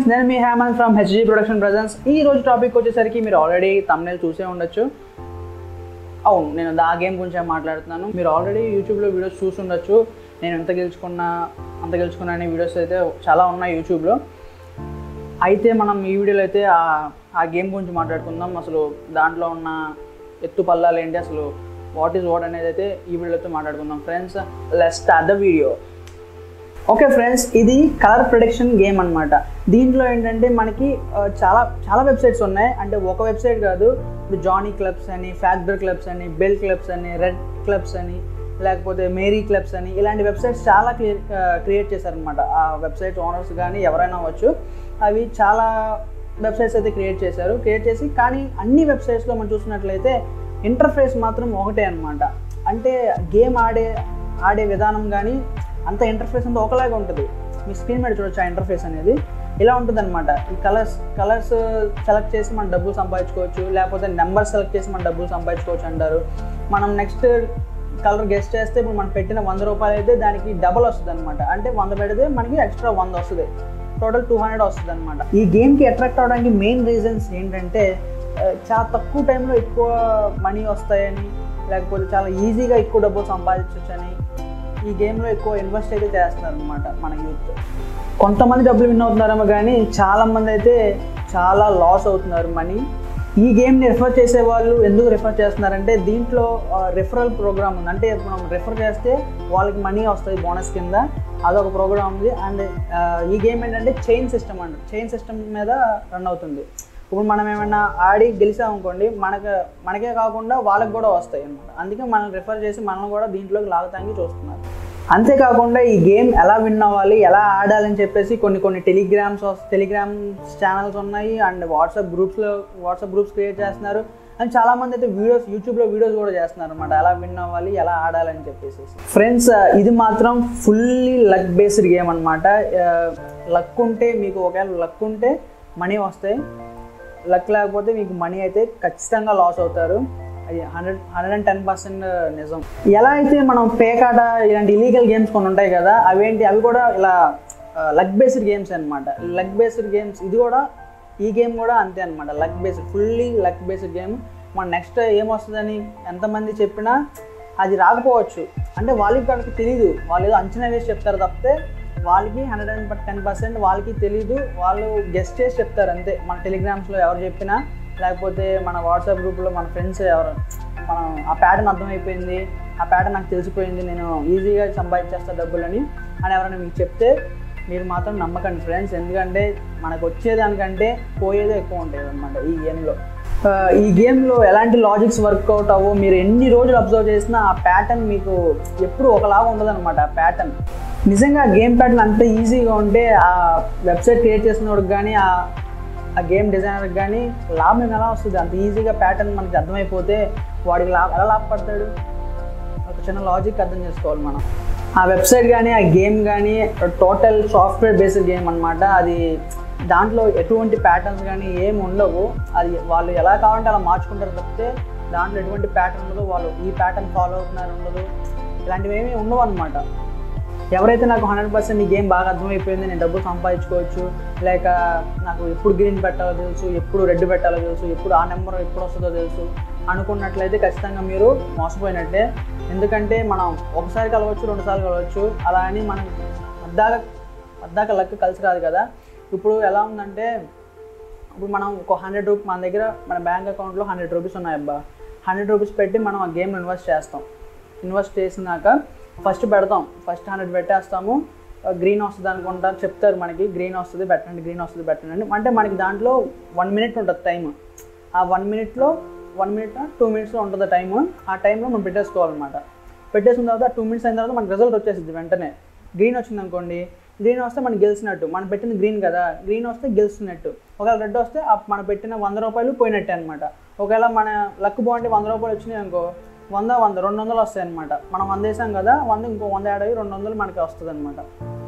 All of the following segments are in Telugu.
ఫ్రెండ్స్ నేను మీ Hemant from HG production presents ఈ రోజు టాపిక్ వచ్చేసరికి మీరు ఆల్రెడీ తమ్నేల్ చూసే ఉండొచ్చు అవును నేను ఆ గేమ్ గురించి మాట్లాడుతున్నాను మీరు ఆల్రెడీ యూట్యూబ్లో వీడియోస్ చూసి ఉండొచ్చు నేను ఎంత గెలుచుకున్నా అంత గెలుచుకున్నా అనే వీడియోస్ అయితే చాలా ఉన్నాయి యూట్యూబ్లో అయితే మనం ఈ వీడియోలో అయితే ఆ- ఆ గేమ్ గురించి మాట్లాడుకుందాం అసలు దాంట్లో ఉన్న ఎత్తు పల్లాలు ఏంటి అసలు వాట్ ఈస్ వాట్ అనేది అయితే ఈ వీడియోలో అయితే మాట్లాడుకుందాం friends let's start the video okay friends ఇది కలర్ ప్రొడక్షన్ గేమ్ అన్నమాట దీంట్లో ఏంటంటే మనకి ఆ, చాలా చాలా వెబ్సైట్స్ ఉన్నాయి అంటే ఒక వెబ్సైట్ కాదు ఇప్పుడు జానీ క్లబ్స్ అని ఫ్యాక్టర్ క్లబ్స్ అని బెల్ క్లబ్స్ అని రెడ్ క్లబ్స్ అని లేకపోతే మేరీ క్లబ్స్ అని ఇలాంటి వెబ్సైట్స్ చాలా క్రియేట్ చేశారనమాట ఆ వెబ్సైట్ ఓనర్స్ కానీ ఎవరైనా అవ్వచ్చు అవి చాలా వెబ్సైట్స్ అయితే క్రియేట్ చేశారు క్రియేట్ చేసి కానీ అన్ని వెబ్సైట్స్లో మనం చూసినట్లయితే ఇంటర్ఫేస్ మాత్రం ఒకటే అనమాట అంటే గేమ్ ఆడే ఆడే విధానం కానీ అంత ఇంటర్ఫేస్ అంతా ఒకలాగా ఉంటుంది మీ స్క్రీన్ మీద చూడొచ్చు ఆ ఇంటర్ఫేస్ అనేది ఇలా ఉంటుంది అనమాట ఈ కలర్స్ కలర్స్ సెలెక్ట్ చేసి మనం డబ్బులు సంపాదించుకోవచ్చు లేకపోతే నెంబర్ సెలెక్ట్ చేసి మనం డబ్బులు సంపాదించుకోవచ్చు అంటారు మనం నెక్స్ట్ కలర్ గెస్ట్ చేస్తే ఇప్పుడు మనం పెట్టిన వంద రూపాయలు అయితే దానికి డబల్ వస్తుంది అనమాట అంటే వంద పెడితే మనకి ఎక్స్ట్రా వంద వస్తుంది టోటల్ టూ హండ్రెడ్ వస్తుంది అనమాట ఈ గేమ్కి అట్రాక్ట్ అవడానికి మెయిన్ రీజన్స్ ఏంటంటే ఆ, చాలా తక్కువ టైంలో ఎక్కువ మనీ వస్తాయని లేకపోతే చాలా ఈజీగా ఎక్కువ డబ్బులు సంపాదించవచ్చని ఈ గేమ్లో ఎక్కువ ఇన్వెస్ట్ అయితే చేస్తున్నారు అనమాట మన యూత్ కొంతమంది డబ్బులు విన్ అవుతున్నారేమో కానీ చాలామంది అయితే చాలా లాస్ అవుతున్నారు మనీ ఈ గేమ్ని రిఫర్ చేసే వాళ్ళు ఎందుకు రిఫర్ చేస్తున్నారంటే దీంట్లో రిఫరల్ ప్రోగ్రామ్ ఉంది అంటే మనం రిఫర్ చేస్తే వాళ్ళకి మనీ వస్తుంది బోనస్ కింద అదొక ప్రోగ్రామ్ ఉంది అండ్ ఈ గేమ్ ఏంటంటే చైన్ సిస్టమ్ అండి చైన్ సిస్టమ్ మీద రన్ అవుతుంది ఇప్పుడు మనం ఏమైనా ఆడి గెలిచామనుకోండి మనకు మనకే కాకుండా వాళ్ళకి కూడా వస్తాయి అన్నమాట అందుకే మనం రిఫర్ చేసి మనం కూడా దీంట్లోకి లాగటానికి చూస్తున్నారు అంతేకాకుండా ఈ గేమ్ ఎలా విన్ అవ్వాలి ఎలా ఆడాలని చెప్పేసి కొన్ని కొన్ని టెలిగ్రామ్స్ టెలిగ్రామ్ ఛానల్స్ ఉన్నాయి అండ్ వాట్సాప్ గ్రూప్స్లో వాట్సాప్ గ్రూప్స్ క్రియేట్ చేస్తున్నారు అండ్ చాలామంది అయితే వీడియోస్ యూట్యూబ్లో వీడియోస్ కూడా చేస్తున్నారు అనమాట ఎలా విన్ అవ్వాలి ఎలా ఆడాలని చెప్పేసి ఫ్రెండ్స్ ఇది మాత్రం ఫుల్లీ లక్ బేస్డ్ గేమ్ అనమాట లక్ ఉంటే మీకు ఒకవేళ లక్ ఉంటే మనీ వస్తాయి లక్ లేకపోతే మీకు మనీ అయితే ఖచ్చితంగా లాస్ అవుతారు అది hundred hundred and ten percent నిజం ఎలా అయితే మనం పేకాట ఇలాంటి ఇలీగల్ గేమ్స్ కొన్ని ఉంటాయి కదా అవేంటి అవి కూడా ఇలా లక్ బేస్డ్ గేమ్స్ అనమాట లక్ బేస్డ్ గేమ్స్ ఇది కూడా ఈ గేమ్ కూడా అంతే అనమాట luck based fully luck based game మన నెక్స్ట్ ఏమొస్తుందని ఎంతమంది చెప్పినా అది రాకపోవచ్చు అంటే వాళ్ళకి వాళ్ళకి తెలియదు వాళ్ళు ఏదో అంచనా వేసి చెప్తారు తప్పితే వాళ్ళకి హండ్రెడ్ అండ్ టెన్ పర్సెంట్ వాళ్ళకి తెలీదు వాళ్ళు గెస్ట్ చేసి చెప్తారు అంతే మన టెలిగ్రామ్స్లో ఎవరు చెప్పినా లేకపోతే మన వాట్సాప్ గ్రూప్లో మన ఫ్రెండ్స్ ఎవరు మనం ఆ ప్యాటర్న్ అర్థమైపోయింది ఆ ప్యాటర్న్ నాకు తెలిసిపోయింది నేను ఈజీగా సంపాదించేస్తా డబ్బులని అని ఎవరైనా మీకు చెప్తే మీరు మాత్రం నమ్మకండి ఫ్రెండ్స్ ఎందుకంటే మనకు వచ్చేదానికంటే పోయేదే ఎక్కువ ఉంటుంది అనమాట ఈ గేమ్లో ఈ గేమ్లో ఎలాంటి లాజిక్స్ వర్కౌట్ అవ్వో మీరు ఎన్ని రోజులు అబ్జర్వ్ చేసినా ఆ ప్యాటర్న్ మీకు ఎప్పుడు ఒకలాగా ఉండదు అనమాట ఆ ప్యాటర్న్ నిజంగా గేమ్ ప్యాటర్న్ అంత ఈజీగా ఉంటే ఆ వెబ్సైట్ క్రియేట్ చేసినోడికి కానీ ఆ ఆ గేమ్ డిజైనర్కి కానీ లాభం ఎలా వస్తుంది అంత ఈజీగా ప్యాటర్న్ మనకి అర్థమైపోతే వాడికి లాభ ఎలా లాభపడతాడు ఒక చిన్న లాజిక్ అర్థం చేసుకోవాలి మనం ఆ వెబ్సైట్ కానీ ఆ గేమ్ కానీ టోటల్ సాఫ్ట్వేర్ బేస్డ్ గేమ్ అనమాట అది దాంట్లో ఎటువంటి ప్యాటర్న్స్ కానీ ఏమి ఉండవు అది వాళ్ళు ఎలా కావాలంటే అలా మార్చుకుంటారు తప్పితే దాంట్లో ఎటువంటి ప్యాటర్న్ ఉండదు వాళ్ళు ఈ ప్యాటర్న్ ఫాలో అవుతున్నారు ఉండదు ఇలాంటివి ఏమీ ఉండవు అనమాట ఎవరైతే నాకు హండ్రెడ్ పర్సెంట్ ఈ గేమ్ బాగా అర్థమైపోయింది నేను డబ్బులు సంపాదించుకోవచ్చు లేక నాకు ఎప్పుడు గ్రీన్ పెట్టాలో తెలుసు ఎప్పుడు రెడ్ పెట్టాలో తెలుసు ఎప్పుడు ఆ నెంబర్ ఎప్పుడు వస్తుందో తెలుసు అనుకున్నట్లయితే ఖచ్చితంగా మీరు మోసపోయినట్టే ఎందుకంటే మనం ఒకసారి కలవచ్చు రెండుసార్లు కలవచ్చు అలా అని మనం అద్దాక అద్దాక లక్ కలిసి రాదు కదా ఇప్పుడు ఎలా ఉందంటే ఇప్పుడు మనం ఒక హండ్రెడ్ రూపీ మన దగ్గర మన బ్యాంక్ అకౌంట్లో హండ్రెడ్ రూపీస్ ఉన్నాయి అబ్బా హండ్రెడ్ రూపీస్ పెట్టి మనం ఆ గేమ్లో ఇన్వెస్ట్ చేస్తాం ఇన్వెస్ట్ చేసినాక ఫస్ట్ పెడతాం ఫస్ట్ హండ్రెడ్ పెట్టేస్తాము గ్రీన్ వస్తుంది అనుకుంటా చెప్తారు మనకి గ్రీన్ వస్తుంది పెట్టండి గ్రీన్ వస్తుంది పెట్టండి అని అంటే మనకి దాంట్లో వన్ మినిట్ ఉంటుంది టైం ఆ వన్ మినిట్లో వన్ మినిట్ టూ మినిట్స్లో ఉంటుంది టైం ఆ టైంలో మనం పెట్టేసుకోవాలన్నమాట పెట్టేసిన తర్వాత టూ మినిట్స్ అయిన తర్వాత మనకి రిజల్ట్ వచ్చేసింది వెంటనే గ్రీన్ వచ్చింది అనుకోండి గ్రీన్ వస్తే మనం గెలిచినట్టు మనం పెట్టింది గ్రీన్ కదా గ్రీన్ వస్తే గెలిచినట్టు ఒకవేళ రెడ్ వస్తే ఆ మనం పెట్టిన వంద రూపాయలు పోయినట్టే అనమాట ఒకవేళ మన లక్ బాగుంటే వంద రూపాయలు వచ్చినాయి అనుకో వంద వంద రెండు వందలు వస్తాయి అనమాట మనం వంద వేసాం కదా వంద ఇంకో వంద యాడ్ అయ్యి రెండు వందలు మనకి వస్తుంది అనమాట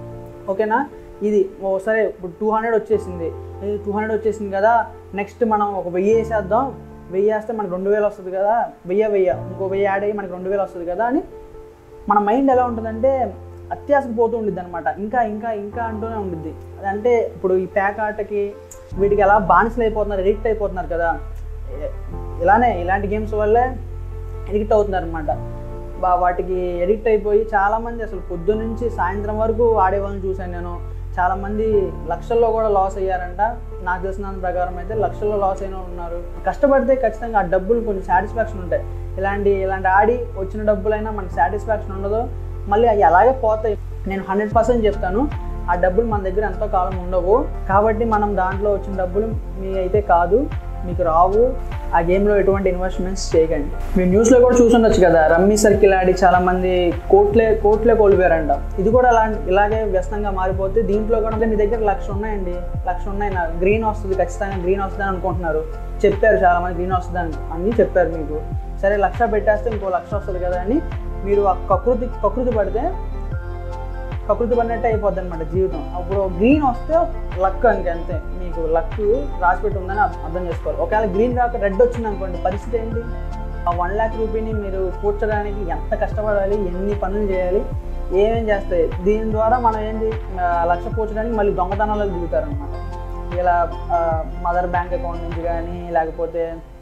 ఓకేనా ఇది ఓ సరే ఇప్పుడు టూ హండ్రెడ్ వచ్చేసింది టూ హండ్రెడ్ వచ్చేసింది కదా నెక్స్ట్ మనం ఒక వెయ్యి వేసేద్దాం వెయ్యి వేస్తే మనకు రెండు వేలు వస్తుంది కదా వెయ్యి వెయ్యి ఇంకో వెయ్యి యాడ్ అయ్యి మనకి రెండు వేలు వస్తుంది కదా అని మన మైండ్ ఎలా ఉంటుందంటే అత్యాసకు పోతూ ఉండిద్ది అనమాట ఇంకా ఇంకా ఇంకా అంటూనే ఉండిద్ది అదంటే ఇప్పుడు ఈ ప్యాక్ ఆటకి వీటికి ఎలా బానిసలు అయిపోతున్నారు ఎడిక్ట్ అయిపోతున్నారు కదా ఏ- ఇలానే ఇలాంటి గేమ్స్ వల్లే ఎడిక్ట్ అవుతున్నారు అనమాట బా వాటికి ఎడిక్ట్ అయిపోయి చాలామంది అసలు పొద్దున్న నుంచి సాయంత్రం వరకు ఆడే వాళ్ళని చూశాను నేను చాలామంది లక్షల్లో కూడా లాస్ అయ్యారంట నాకు తెలిసిన ప్రకారం అయితే లక్షల్లో లాస్ అయిన వాళ్ళు ఉన్నారు కష్టపడితే ఖచ్చితంగా ఆ డబ్బులు కొంచెం సాటిస్ఫాక్షన్ ఉంటాయి ఇలాంటి ఇలాంటి ఆడి వచ్చిన డబ్బులైనా మనకి సాటిస్ఫాక్షన్ ఉండదు మళ్ళీ అవి అలాగే పోతాయి నేను హండ్రెడ్ పర్సెంట్ చెప్తాను ఆ డబ్బులు మన దగ్గర ఎంతో కాలం ఉండవు కాబట్టి మనం దాంట్లో వచ్చిన డబ్బులు మీ అయితే కాదు మీకు రావు ఆ గేమ్లో ఎటువంటి ఇన్వెస్ట్మెంట్స్ చేయకండి మీరు న్యూస్లో కూడా చూసుండొచ్చు కదా రమ్మీ సర్కిల్ ఆడి చాలామంది కోట్లే కోట్లే కోల్పోయారంట ఇది కూడా అలాంటి ఇలాగే వ్యసనంగా మారిపోతే దీంట్లో కూడా అంటే మీ దగ్గర లక్ష ఉన్నాయండి లక్ష ఉన్నాయి నా గ్రీన్ వస్తుంది ఖచ్చితంగా గ్రీన్ వస్తుందని అనుకుంటున్నారు చెప్పారు చాలామంది గ్రీన్ వస్తుందని అన్నీ చెప్పారు మీకు సరే లక్ష పెట్టేస్తే ఇంకో లక్ష వస్తుంది కదా అని మీరు ఆ కకృతి కకృతి పడితే ప్రకృతి పడినట్టే అయిపోద్ది అనమాట జీవితం అప్పుడు గ్రీన్ వస్తే లక్ అంతే అంతే మీకు లక్ రాసి పెట్టి ఉందని అర్థం అర్థం చేసుకోవాలి ఒకవేళ గ్రీన్ రాక రెడ్ వచ్చింది అనుకోండి పరిస్థితి ఏంటి ఆ వన్ ల్యాక్ రూపీని మీరు కూర్చోడానికి ఎంత కష్టపడాలి ఎన్ని పనులు చేయాలి ఏమేం చేస్తాయి దీని ద్వారా మనం ఏంటి ఆ, లక్ష కూర్చోడానికి మళ్ళీ దొంగతనాలకు దిగుతారనమాట ఇలా మదర్ బ్యాంక్ అకౌంట్ నుంచి కానీ లేకపోతే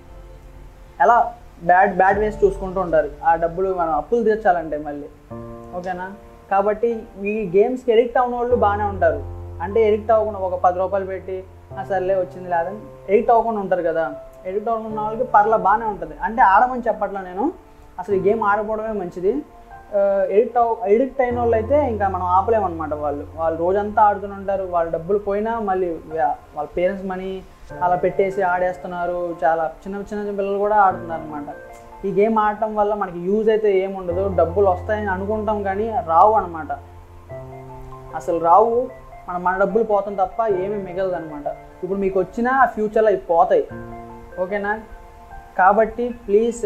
ఎలా బ్యాడ్ బ్యాడ్ వేస్ చూసుకుంటూ ఉంటారు ఆ డబ్బులు మనం అప్పులు తీర్చాలంటే మళ్ళీ ఓకేనా కాబట్టి ఈ గేమ్స్కి ఎడిక్ట్ అవున వాళ్ళు బాగానే ఉంటారు అంటే ఎడిక్ట్ అవ్వకుండా ఒక పది రూపాయలు పెట్టి "ఆ, సర్లే వచ్చింది లేదని ఎడిక్ట్ అవ్వకుండా ఉంటారు కదా ఎడిక్ట్ అవ్వకుండా వాళ్ళకి పర్లా బాగానే ఉంటుంది అంటే ఆడమని చెప్పట్లా నేను అసలు ఈ గేమ్ ఆడకపోవడమే మంచిది ఎడిక్ట్ అవ్ ఎడిక్ట్ అయిన వాళ్ళు అయితే ఇంకా మనం ఆపలేమన్నమాట వాళ్ళు వాళ్ళు రోజంతా ఆడుతూనే ఉంటారు వాళ్ళ డబ్బులు పోయినా మళ్ళీ వా- వాళ్ళ పేరెంట్స్ మనీ అలా పెట్టేసి ఆడేస్తున్నారు చాలా చిన్న చిన్న పిల్లలు కూడా ఆడుతున్నారు అనమాట ఈ గేమ్ ఆడటం వల్ల మనకి యూజ్ అయితే ఏముండదు డబ్బులు వస్తాయని అనుకుంటాం కానీ రావు అనమాట అసలు రావు మన మన డబ్బులు పోతాం తప్ప ఏమీ మిగలదు అనమాట ఇప్పుడు మీకు వచ్చినా ఫ్యూచర్లో అవి పోతాయి ఓకేనా కాబట్టి ప్లీజ్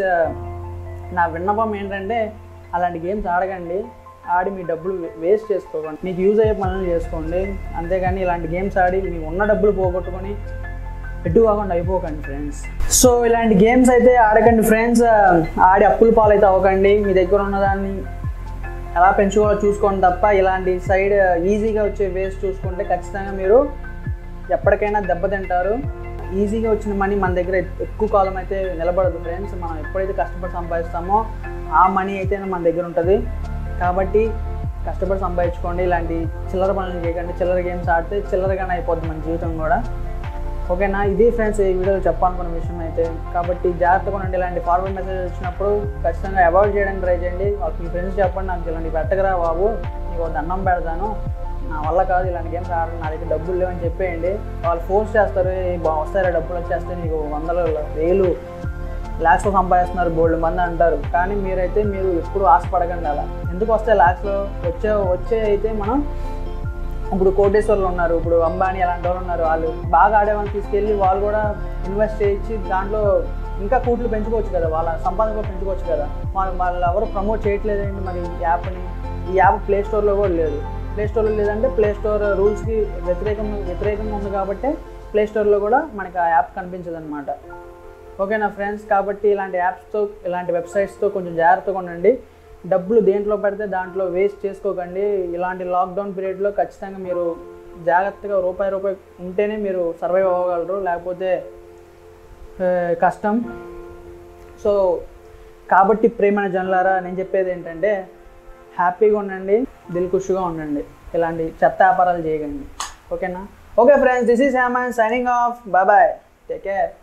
నా విన్నపం ఏంటంటే అలాంటి గేమ్స్ ఆడకండి ఆడి మీ డబ్బులు వేస్ట్ చేసుకోకండి మీకు యూజ్ అయ్యే పనులు చేసుకోండి అంతేగాని ఇలాంటి గేమ్స్ ఆడి మీ ఉన్న డబ్బులు పోగొట్టుకొని ఎటు కాకుండా అయిపోకండి ఫ్రెండ్స్ సో ఇలాంటి గేమ్స్ అయితే ఆడకండి ఫ్రెండ్స్ ఆడి అప్పుల పాలైతే అవ్వకండి మీ దగ్గర ఉన్నదాన్ని ఎలా పెంచుకోవాలో చూసుకోండి తప్ప ఇలాంటి సైడ్ ఈజీగా వచ్చే వేస్ చూసుకుంటే ఖచ్చితంగా మీరు ఎప్పటికైనా దెబ్బతింటారు ఈజీగా వచ్చిన మనీ మన దగ్గర ఎక్కువ కాలం అయితే నిలబడదు ఫ్రెండ్స్ మనం ఎప్పుడైతే కష్టపడి సంపాదిస్తామో ఆ మనీ అయితే మన దగ్గర ఉంటుంది కాబట్టి కష్టపడి సంపాదించుకోండి ఇలాంటి చిల్లర పనులు చేయకండి చిల్లర గేమ్స్ ఆడితే చిల్లరగానే అయిపోద్ది మన జీవితం కూడా ఓకేనా ఇది ఫ్రెండ్స్ ఈ వీడియోలో చెప్పాలనుకున్న విషయం అయితే కాబట్టి జాగ్రత్తగా ఉండండి ఇలాంటి ఫార్వర్డ్ మెసేజ్ వచ్చినప్పుడు ఖచ్చితంగా అవాయిడ్ చేయడానికి ట్రై చేయండి వాళ్ళకి మీ ఫ్రెండ్స్ చెప్పండి నాకు ఇలాంటి పెట్టకరా బాబు నీకు ఒక దండం పెడతాను నా వల్ల కాదు ఇలాంటి గేమ్స్ ఆడడం నా దగ్గర డబ్బులు లేవని చెప్పేయండి వాళ్ళు ఫోర్స్ చేస్తారు "ఏ బా వస్తారా డబ్బులు వచ్చేస్తే నీకు వందలు వేలు ల్యాక్స్లో సంపాదిస్తున్నారు బోల్డ్ మంది అంటారు కానీ మీరైతే మీరు ఎప్పుడు ఆశపడకండి అలా ఎందుకు వస్తాయి ల్యాక్స్లో వచ్చే వచ్చే అయితే మనం ఇప్పుడు కోటేశ్వర్లు ఉన్నారు ఇప్పుడు అంబానీ అలాంటి వాళ్ళు ఉన్నారు వాళ్ళు బాగా ఆడేవాళ్ళని తీసుకెళ్ళి వాళ్ళు కూడా ఇన్వెస్ట్ చేయించి దాంట్లో ఇంకా కూట్లు పెంచుకోవచ్చు కదా వాళ్ళ సంపాదన కూడా పెంచుకోవచ్చు కదా వాళ్ళు వాళ్ళు ఎవరు ప్రమోట్ చేయట్లేదండి మరి ఈ యాప్ని ఈ యాప్ ప్లే స్టోర్లో కూడా లేదు ప్లే స్టోర్లో లేదంటే ప్లే స్టోర్ రూల్స్కి వ్యతిరేకం వ్యతిరేకంగా ఉంది కాబట్టి ప్లే స్టోర్లో కూడా మనకి ఆ యాప్ కనిపించదు అనమాట ఓకేనా ఫ్రెండ్స్ కాబట్టి ఇలాంటి యాప్స్తో ఇలాంటి వెబ్సైట్స్తో కొంచెం జాగ్రత్తగా ఉండండి డబ్బులు దేంట్లో పెడితే దాంట్లో వేస్ట్ చేసుకోకండి ఇలాంటి లాక్డౌన్ పీరియడ్లో ఖచ్చితంగా మీరు జాగ్రత్తగా రూపాయి రూపాయి ఉంటేనే మీరు సర్వైవ్ అవ్వగలరు లేకపోతే ఆ, కష్టం సో కాబట్టి ప్రేమైన జనులారా నేను చెప్పేది ఏంటంటే హ్యాపీగా ఉండండి దిల్ ఖుషిగా ఉండండి ఇలాంటి చెత్త వ్యాపారాలు చేయకండి ఓకేనా okay friends this is Hemant signing off bye bye take care